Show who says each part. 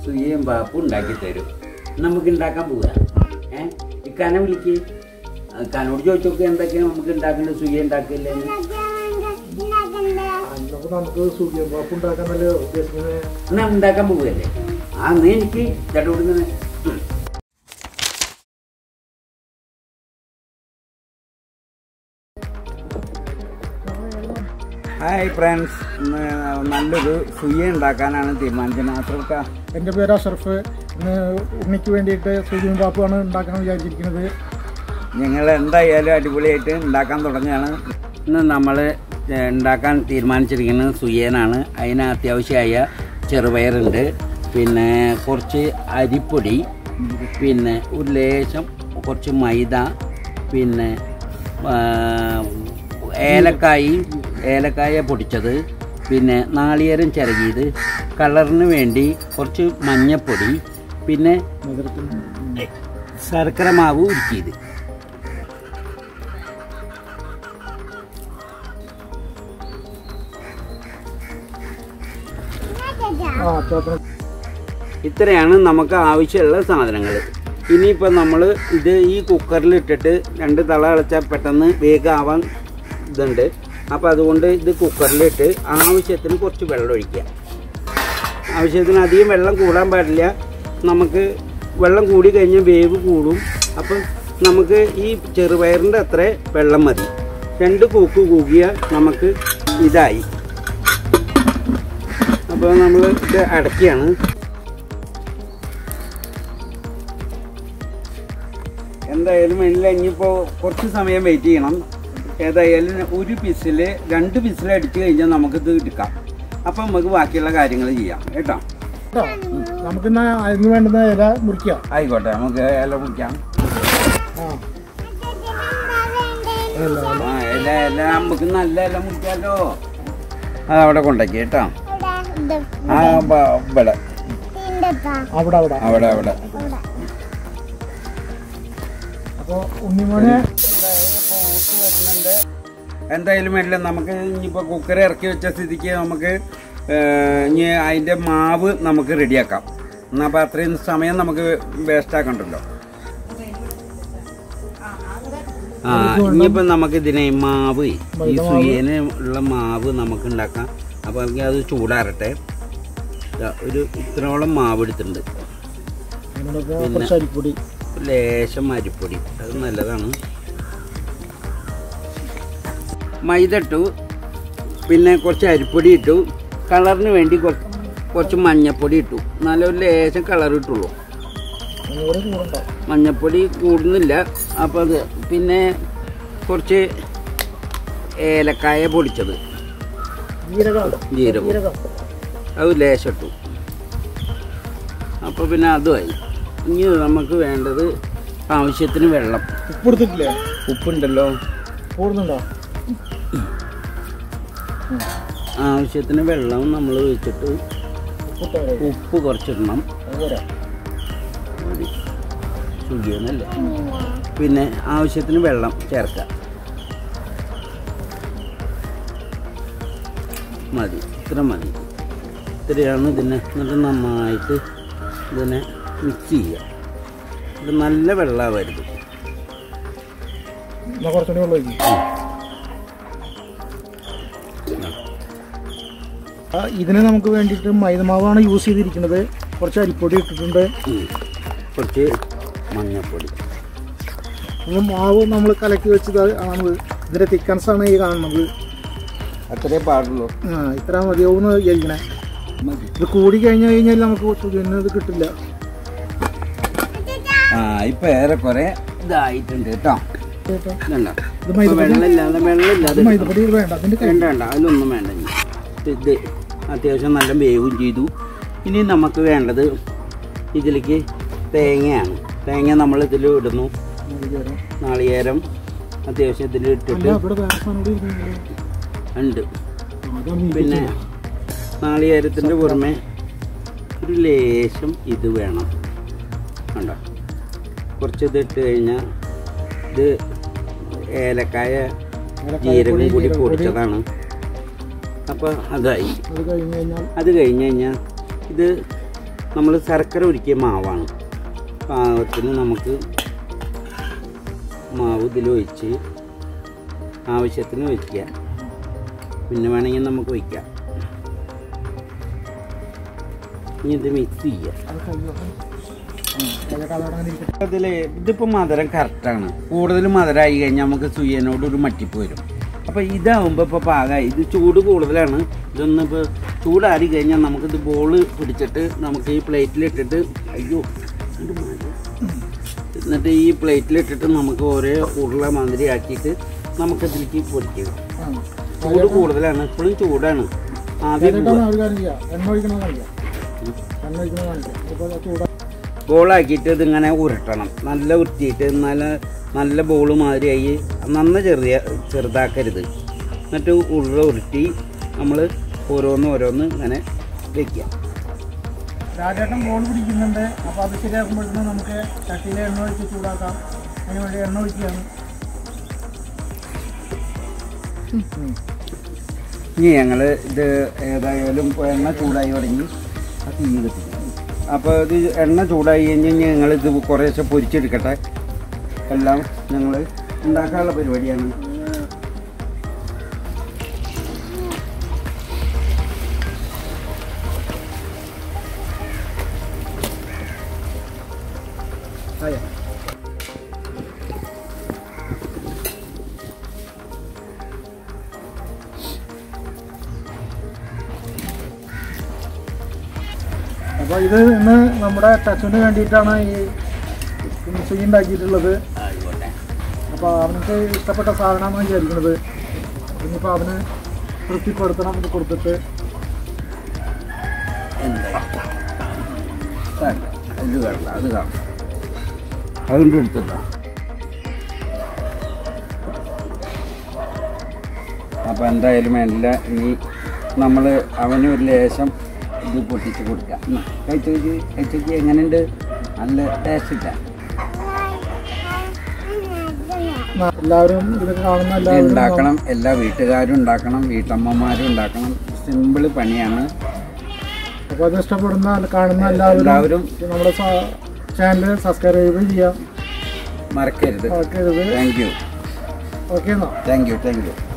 Speaker 1: സുയ്യയും പാപ്പും ഉണ്ടാക്കി തരും നമുക്ക് ഉണ്ടാക്കാൻ പോവുക ഏ ഇക്കാനെ വിളിക്ക് ഇക്കാനോട് ചോദിച്ചോക്കെ എന്തൊക്കെയാണ് നമുക്ക് ഉണ്ടാക്കേണ്ടത് സുയ്യ ഉണ്ടാക്കില്ലേ
Speaker 2: അപ്പൊ നമുക്ക് സൂര്യ പാപ്പ് ഉണ്ടാക്കാനല്ലേ ഉദ്ദേശിക്കുന്നത്
Speaker 1: എന്നാ ഉണ്ടാക്കാൻ പോവുകയല്ലേ ആ നീ എനിക്ക് ചേട്ടാ കൊടുക്കുന്നത് ഹായ് ഫ്രണ്ട്സ് നല്ലൊരു സുയ്യ ഉണ്ടാക്കാനാണ് തീരുമാനിച്ചത് അത്രക്ക
Speaker 2: എൻ്റെ പേര് അഷറഫ് ഇന്ന് ഉണ്ണിക്ക് വേണ്ടിയിട്ട് സൂര്യൻ പാപ്പാണ് ഉണ്ടാക്കാൻ വിചാരിച്ചിരിക്കുന്നത്
Speaker 1: ഞങ്ങൾ എന്തായാലും അടിപൊളിയായിട്ട് ഉണ്ടാക്കാൻ തുടങ്ങുകയാണ് ഇന്ന് നമ്മൾ ഉണ്ടാക്കാൻ തീരുമാനിച്ചിരിക്കുന്നത് സുയ്യനാണ് അതിന് അത്യാവശ്യമായ ചെറുപയറുണ്ട് പിന്നെ കുറച്ച് അരിപ്പൊടി പിന്നെ ഒരു ലേശം കുറച്ച് മൈദ പിന്നെ ആ, ഏലക്കായി ഏലക്കായ പൊടിച്ചത് പിന്നെ നാളികേരം ചിരകിയത് കളറിന് വേണ്ടി കുറച്ച് മഞ്ഞപ്പൊടി പിന്നെ
Speaker 2: മധുരത്തിന്
Speaker 1: ശർക്കര മാവ് ഉരുക്കിയത്
Speaker 2: ആ അച്ചാത്തിന്
Speaker 1: ഇത്രയാണ് നമുക്ക് ആവശ്യമുള്ള സാധനങ്ങൾ ഇനിയിപ്പോൾ നമ്മൾ ഇത് ഈ കുക്കറിൽ ഇട്ടിട്ട് രണ്ട് തള അടച്ചാൽ പെട്ടെന്ന് വേഗമാവാൻ ഇതുണ്ട് അപ്പോൾ അതുകൊണ്ട് ഇത് കുക്കറിലിട്ട് ആവശ്യത്തിന് കുറച്ച് വെള്ളം ഒഴിക്കുക ആവശ്യത്തിന് അധികം വെള്ളം കൂടാൻ പാടില്ല നമുക്ക് വെള്ളം കൂടി കഴിഞ്ഞാൽ വേവ് കൂടും അപ്പം നമുക്ക് ഈ ചെറുപയറിൻ്റെ അത്ര വെള്ളം മതി രണ്ട് കൂക്ക് കൂകിയാൽ നമുക്ക് ഇതായി അപ്പോൾ നമ്മൾ ഇത് അടയ്ക്കുകയാണ് എന്തായാലും ഇല്ല ഇനിയിപ്പോൾ കുറച്ച് സമയം വെയിറ്റ് ചെയ്യണം ഏതായാലും ഒരു പിസിൽ രണ്ട് പിസിൽ അടിച്ചു കഴിഞ്ഞാൽ നമുക്കിത് എടുക്കാം അപ്പം നമുക്ക് ബാക്കിയുള്ള കാര്യങ്ങൾ ചെയ്യാം കേട്ടോ
Speaker 2: കേട്ടോ നമുക്കിന്ന് അതിന് വേണ്ടുന്ന ഇല മുറിക്കാം
Speaker 1: ആയിക്കോട്ടെ നമുക്ക് ഇല മുറിക്കാം
Speaker 2: ആ ഇല, ഇല.
Speaker 1: ആ ഇല ഇല നമുക്ക് നല്ല ഇല മുറിക്കാമല്ലോ അത് അവിടെ കൊണ്ടാക്കി കേട്ടോ ആ ബ- ഇവിടെ
Speaker 2: അവിടെ അവിടെ
Speaker 1: അവിടെ അവിടെ
Speaker 2: അപ്പോൾ ഉണ്ണിമോനെ
Speaker 1: എന്തായാലും വേണ്ടില്ല നമുക്ക് ഇനിയിപ്പോൾ കുക്കർ ഇറക്കി വെച്ച സ്ഥിതിക്ക് നമുക്ക് ഏഹ്, ഇനി അതിൻ്റെ മാവ് നമുക്ക് റെഡിയാക്കാം എന്നാൽ അപ്പോൾ അത്രയും സമയം നമുക്ക് വേസ്റ്റ് ആക്കണ്ടല്ലോ ആ ഇനിയിപ്പോൾ നമുക്ക് ഇതിനെ മാവ് ഈ സുയേന് ഉള്ള മാവ് നമുക്ക് ഉണ്ടാക്കാം അപ്പോൾ നമുക്ക് അത് ചൂടാറട്ടെ ദാ ഒരു ഇത്രയോളം മാവ് എടുത്തിട്ടുണ്ട്
Speaker 2: അതിനോടൊപ്പം കുറച്ച് അരിപ്പൊടി
Speaker 1: ലേശം അരിപ്പൊടി അത് നല്ലതാണ് മൈദ ഇട്ടു പിന്നെ കുറച്ച് അരിപ്പൊടി ഇട്ടു കളറിന് വേണ്ടി കുറച്ച് കുറച്ച് മഞ്ഞപ്പൊടി ഇട്ടു നല്ലൊരു ലേശം കളർ ഇട്ടുള്ളൂ
Speaker 2: ഒന്നുകൂടെ കൂടണ്ട
Speaker 1: മഞ്ഞപ്പൊടി കൂടുന്നില്ല അപ്പോൾ അത് പിന്നെ കുറച്ച് ഏലക്കായ പൊടിച്ചത്
Speaker 2: ജീരകം
Speaker 1: ജീരകം
Speaker 2: ജീരകം
Speaker 1: അത് ലേശം ഇട്ടു അപ്പോൾ പിന്നെ അതുമായി ഇനി നമുക്ക് വേണ്ടത് ആവശ്യത്തിന് വെള്ളം
Speaker 2: ഉപ്പ് എടുത്തിട്ടില്ലേ
Speaker 1: ഉപ്പുണ്ടല്ലോ
Speaker 2: കൂടുന്നുണ്ടോ
Speaker 1: ആവശ്യത്തിന് വെള്ളം നമ്മൾ ഒഴിച്ചിട്ട്
Speaker 2: ഉപ്പിട്ടാ മതി.
Speaker 1: ഉപ്പ് കുറച്ചിടണം
Speaker 2: അത് പോരാ
Speaker 1: മതി സുഖിയൊന്നല്ലേ പിന്നെ ആവശ്യത്തിന് വെള്ളം ചേർക്കാം മതി ഇത്ര മതി ഇത്രയാണ് ഇതിനെ എന്നിട്ട് നന്നായിട്ട് ഇതിനെ മിക്സ് ചെയ്യുക ഇത് നല്ല വെള്ളമാവരുത്
Speaker 2: എന്നാ കുറച്ചുകൂടി വെള്ളം ഒഴിക്കും ആ, ഇതിന് നമുക്ക് വേണ്ടിയിട്ട് മൈദമാവാണ് യൂസ് ചെയ്തിരിക്കുന്നത് കുറച്ച് അരിപ്പൊടി ഇട്ടിട്ടുണ്ട്
Speaker 1: ഉം. കുറച്ച് മഞ്ഞൾപ്പൊടി
Speaker 2: നമ്മൾ മാവ് നമ്മൾ കലക്കി വെച്ചത് ആണ് ഇതിൻ്റെ thickness ആണ് ഈ കാണുന്നത്
Speaker 1: അത്രേ പാടുള്ളൂ
Speaker 2: ആ ഇത്ര മതിയാവുമെന്ന് വിചാരിക്കണേ
Speaker 1: മതി
Speaker 2: ഇത് കൂടി കഴിഞ്ഞ് കഴിഞ്ഞാൽ നമുക്ക് സുഖിന് ഇത് കിട്ടില്ല
Speaker 1: ആ ഇപ്പം ഏറെക്കുറെ ഇതായിട്ടുണ്ട് കേട്ടോ
Speaker 2: കേട്ടോ
Speaker 1: ഇതുണ്ടോ
Speaker 2: ഇത്
Speaker 1: ഇപ്പൊ
Speaker 2: മൈദപ്പൊടി
Speaker 1: വെള്ളമില്ലാതെ വെള്ളമില്ലാതെ
Speaker 2: ഇത് മൈദപ്പൊടി വേണ്ട അതിൻ്റെ കൈ
Speaker 1: വേണ്ട വേണ്ട അതിലൊന്നും വേണ്ട ഇനി. ഇത് ഇത് അത്യാവശ്യം നല്ല വേവും ചെയ്തു ഇനി നമുക്ക് വേണ്ടത് ഇതിലേക്ക് തേങ്ങയാണ് തേങ്ങ നമ്മൾ ഇതിൽ ഇടുന്നു
Speaker 2: നാളികേരം.
Speaker 1: നാളികേരം അത്യാവശ്യം ഇതിൽ
Speaker 2: അല്ല
Speaker 1: ഇട്ടിട്ട്
Speaker 2: ഇവിടെ വേറെ സാധനം കൂടി ഇരിക്കുന്നുണ്ടല്ലോ.
Speaker 1: ഉണ്ട്
Speaker 2: അതാണ് ഈ
Speaker 1: പിന്നെ നാളികേരത്തിൻ്റെ പുറമെ ഒരു ലേശം ഇത് വേണം കണ്ടോ കുറച്ച് ഇത് ഇട്ട് കഴിഞ്ഞാൽ ഇത് ഏലക്കായ ജീരകം കൂടി പൊടിച്ചതാണ് അപ്പോൾ അതായി
Speaker 2: അത് കഴിഞ്ഞ് കഴിഞ്ഞാൽ
Speaker 1: അത് കഴിഞ്ഞ് കഴിഞ്ഞാൽ ഇത് നമ്മൾ ശർക്കര ഒരുക്കിയ മാവാണ് പാകത്തിന് നമുക്ക് മാവ് ഇതിലൊഴിച്ച് ആവശ്യത്തിന് വയ്ക്കുക പിന്നെ വേണമെങ്കിൽ നമുക്ക് വയ്ക്കാം ഇനി ഇത് മിക്സ് ചെയ്യുക
Speaker 2: അത് കയ്യൊക്കെ കയ്യൊക്കെ അതവിടെ അങ്ങനെ ഇരിക്കട്ടെ
Speaker 1: ഇതിൽ ഇതിപ്പോൾ മധുരം കറക്റ്റാണ് കൂടുതൽ മധുരമായി കഴിഞ്ഞാൽ നമുക്ക് സുയ്യനോട് ഒരു മട്ടിപ്പ് വരും അപ്പോൾ ഇതാവുമ്പോൾ ഇപ്പോൾ പാകമായി ഇത് ചൂട് കൂടുതലാണ് ഇതൊന്ന് ഇപ്പോൾ ചൂടാറി കഴിഞ്ഞാൽ നമുക്കിത് ബോള് പിടിച്ചിട്ട് നമുക്ക് ഈ പ്ലേറ്റിലിട്ടിട്ട് അയ്യോ ഇത് മതി. എന്നിട്ട് ഈ പ്ലേറ്റിലിട്ടിട്ട് നമുക്ക് ഒരേ ഉരുള മാതിരി ആക്കിയിട്ട് നമുക്കതിലേക്ക് പൊടിക്കുക
Speaker 2: ആ
Speaker 1: ചൂട് കൂടുതലാണ് ഇപ്പോഴും ചൂടാണ് ആദ്യം
Speaker 2: ചേട്ടാ ഒരു കാര്യം ചെയ്യാം എണ്ണ ഒഴിക്കണത് കാണിക്കാം എണ്ണ ഒഴിക്കണത് കാണിക്കാം അപ്പോൾ ചൂടാ
Speaker 1: ബോളാക്കിയിട്ട് ഇതിങ്ങനെ ഉരുട്ടണം നല്ല ഉരുട്ടിയിട്ട് നല്ല നല്ല ബോള് മാതിരിയായി നന്ന ചെറിയ ചെറുതാക്കരുത് എന്നിട്ട് ഉരുള ഉരുട്ടി നമ്മൾ ഓരോന്ന് ഓരോന്ന് ഇങ്ങനെ വെക്കുക
Speaker 2: രാജേട്ടൻ ബോൾ പിടിക്കുന്നുണ്ട് അപ്പോൾ അത് ശരിയാക്കുമ്പോഴത്തേനും നമുക്ക് ചട്ടിയിൽ എണ്ണ ഒഴിച്ച് ചൂടാക്കാം അതിന് വേണ്ടി എണ്ണ ഒഴിക്കുകയാണ്
Speaker 1: ഇനി ഞങ്ങൾ ഇത് ഏതായാലും ഇപ്പൊ എണ്ണ ചൂടായി തുടങ്ങി ആ തീ കത്തിക്കും അപ്പോൾ ഇത് എണ്ണ ചൂടായി കഴിഞ്ഞ് ഞങ്ങളിത് കുറേശ്ശെ പൊരിച്ചെടുക്കട്ടെ എല്ലാം ഞങ്ങൾ ഉണ്ടാക്കാനുള്ള പരിപാടിയാണ്
Speaker 2: അതെ അപ്പോൾ ഇത് ഇന്ന് നമ്മുടെ ടച്ചുവിന് വേണ്ടിയിട്ടാണ് ഈ സുഖി ഉണ്ടാക്കിയിട്ടുള്ളത്
Speaker 1: ആയിക്കോട്ടെ
Speaker 2: അപ്പോൾ അവനക്ക് ഇഷ്ടപ്പെട്ട സാധനമാണ് വിചാരിക്കുന്നത് ഇനിയിപ്പോൾ അവന് തൃപ്തിപ്പെടുത്തണം ഇത് കൊടുത്തിട്ട്
Speaker 1: എന്താ അത് കാണണ്ട അത് കാണാം അതുകൊണ്ട് എടുത്തിട്ടാ അപ്പം എന്തായാലും എല്ലാം ഇനി നമ്മൾ അവന് ഒരു ലേശം ഇത് പൊട്ടിച്ച് കൊടുക്കാം കഴിച്ചു കഴിച്ചു എങ്ങനെയുണ്ട് നല്ല ടേസ്റ്റ് ഇല്ല
Speaker 2: എല്ലാവരും ഇത് കാണുന്ന
Speaker 1: ഇത്
Speaker 2: എല്ലാവരും
Speaker 1: ഉണ്ടാക്കണം എല്ലാ വീട്ടുകാരും ഉണ്ടാക്കണം വീട്ടമ്മമാരും ഉണ്ടാക്കണം സിമ്പിൾ പണിയാണ്
Speaker 2: അപ്പോൾ അത് ഇഷ്ടപ്പെടുന്ന കാണുന്ന എല്ലാവരും
Speaker 1: എല്ലാവരും
Speaker 2: നമ്മുടെ ചാനൽ സബ്സ്ക്രൈബ് ചെയ്യാം
Speaker 1: മറക്കരുത്
Speaker 2: മറക്കരുത്
Speaker 1: താങ്ക് യു
Speaker 2: ഓക്കെ എന്നാ
Speaker 1: താങ്ക് യു താങ്ക് യു